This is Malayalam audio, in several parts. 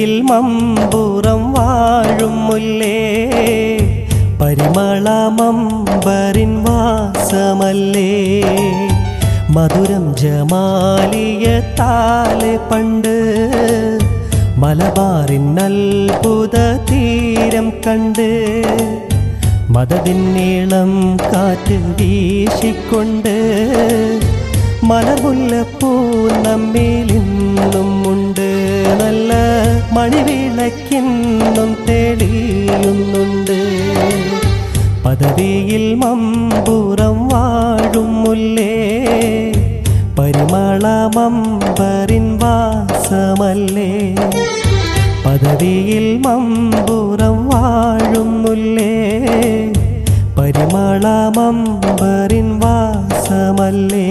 പദവിയിൽ മമ്പുറം വാഴും മുല്ലേ പരിമളമമ്പറിൻ വാസമല്ലേ മധുരം ജമാലിയ താലെ പണ്ട് മലബാറിൻ അത്ഭുത തീരം കണ്ട് മതത്തിനീളം കാറ്റ് വീശിക്കൊണ്ട് മലമുല്ലപ്പൂ നമ്മിലിന്നും ഉണ്ട് നല്ല മണിവിളക്കിന്നും തെളിയുന്നുണ്ട് പദവിയിൽ മമ്പുറം വാഴും മുല്ലേ പരിമളമമ്പറിൻ വാസമല്ലേ പദവിയിൽ മമ്പുറം വാഴും മുല്ലേ പരിമളമമ്പറിൻ വാസമല്ലേ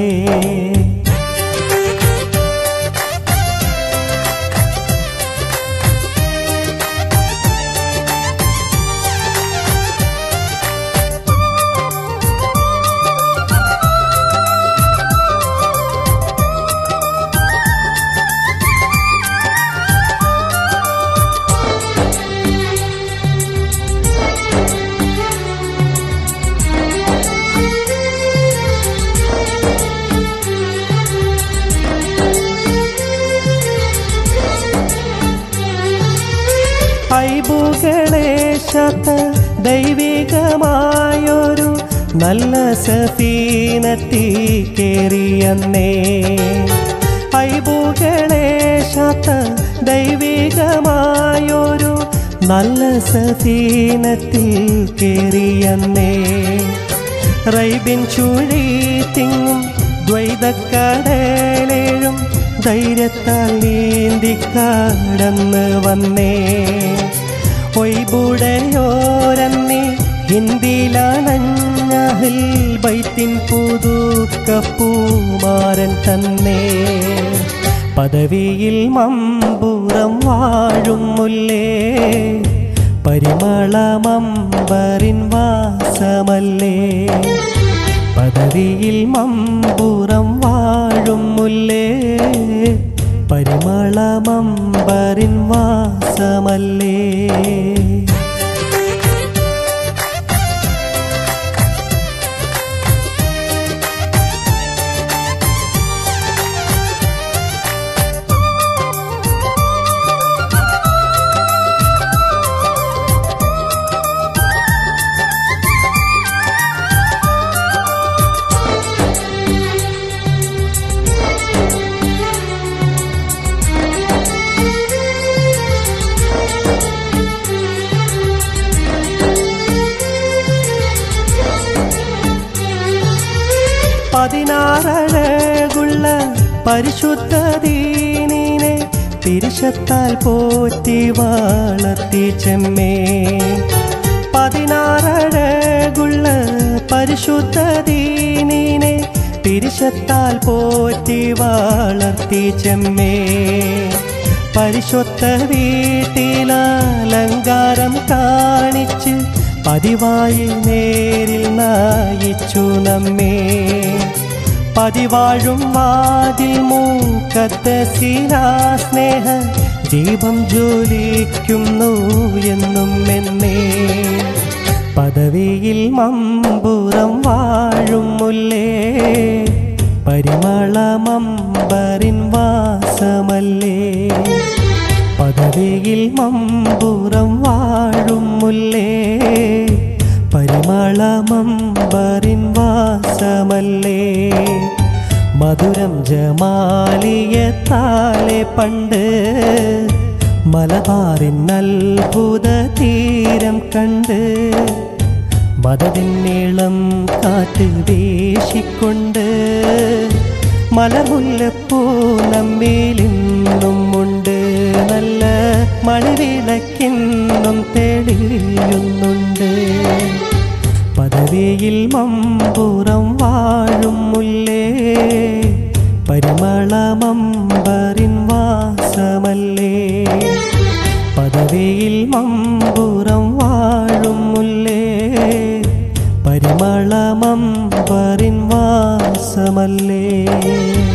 ഐബുകളേശത്ത ദൈവികമായൊരു നല്ല സഫീനത്തി കേറിയന്നേ ഐബുകളേശത്ത ദൈവികമായൊരു നല്ല സഫീനത്തിൽ കേറിയന്നേ റൈബിൻ ചുഴി തിങ്ങും ദ്വൈതക്കടലേഴും ധൈര്യത്താൽ നീന്തി കടന്ന് വന്നേ ഒയ്ബുടയോരന്നി ഹിന്ദിയിലാണഞ്ഞഹിൽ ബൈത്തിൻ പുതുക്കപ്പൂമാരൻ തന്നെ പദവിയിൽ മമ്പുറം വാഴും മുല്ലേ പരിമളമമ്പറിൻ വാസമല്ലേ പദവിയിൽ മമ്പുറം വാഴും മുല്ലേ പരിമളമമ്പറിൻ വാസമല്ലേ പതിനാറഴകുള്ള പരിശുദ്ധ ദീനിനെ തിരിശത്താൽ പോറ്റി വളർത്തി ചെമ്മേ പതിനാറഴകുള്ള പരിശുദ്ധ ദീനിനെ തിരിശത്താൽ പോറ്റി വളർത്തി ചെമ്മേ പരിശുദ്ധ വീട്ടിലലങ്കാരം കാണിച്ച് പതിവായി നേരിൽ നയിച്ചു നമ്മേ പതിവാഴും വാതിൽ മൂക്കത്ത് സ്നേഹ ദീപം ജ്വലിക്കുന്നു എന്നും എന്നെ പദവിയിൽ മമ്പുറം വാഴും മുല്ലേ പരിമളമമ്പറിൻ വാസമല്ലേ പദവിയിൽ മമ്പുറം വാഴും മുല്ലേ പരിമളമമ്പറിൻ വാസമല്ലേ മധുരം ജമാലിയ താലെ പണ്ട് മലബാറിൻ അത്ഭുത തീരം കണ്ട് മതത്തിനീളം കാറ്റ് വീശിക്കൊണ്ട് മലമുല്ലപ്പൂ നമ്മിലിന്നും ഉണ്ട് നല്ല മണിവിളക്കിന്നും തെളിയുന്നുണ്ട് പദവിയിൽ മമ്പുറം വാഴും മുല്ലേ പരിമളമമ്പറിൻ വാസമല്ലേ പദവിയിൽ മമ്പുറം വാഴും മുല്ലേ പരിമളമമ്പറിൻ വാസമല്ലേ